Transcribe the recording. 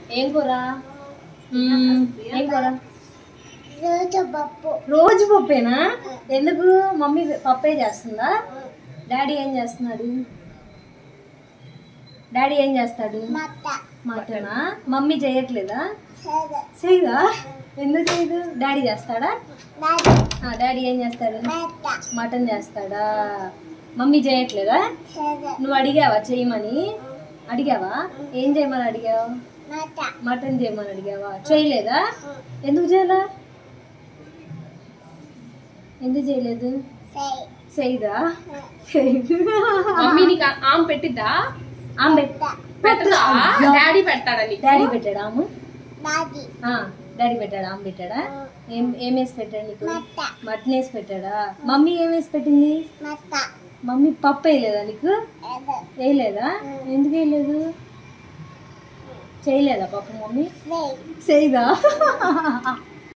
ఏం కూర మ్మ్, ఏం కూర రోజు పప్పు రోజు పప్పేనా ఎందుకు మమ్మీ పప్పే చేస్తుందా డాడీ ఏం చేస్తున్నాడు డాడీ ఏం చేస్తాడు మట్ట మాటనా మమ్మీ చేయట్లేదా సరే చేయదా ఎందుకు చేయదు డాడీ చేస్తాడా నాది ఆ, డాడీ ఏం చేస్తాడు మట్ట మటన్ చేస్తాడా మమ్మీ చేయట్లేదా సరే నువ్వు అడిగావా చేయమని అడిగావా ఏం చేయమని అడిగావు మట్ట మటన్ చేయమని అడిగావా చేయలేదా ఎందుకు చేయలా ఎందుకు చేయలేదు సై చేయదా చేయదు మమ్మీ నీకు ఆమె పెట్టిద్దా ఆమె పెట్టదా డాడీ పెడతాడా నీకు డాడీ పెట్టాడా ఆమె నాది ఆ, డాడీ పెట్టాడా ఆమె పెట్టాడా ఏం ఏం వేసి పెట్టాడు నీకు మట్ట మటన్ వేసి పెట్టాడా మమ్మీ ఏం వేసి పెట్టింది మట్ట మమ్మీ పప్పు వేయలేదా నీకు ఏదో వేయలేదా ఎందుకు వేయలేదు చేయలేదా పప్పు మమ్మీ సై చేయదా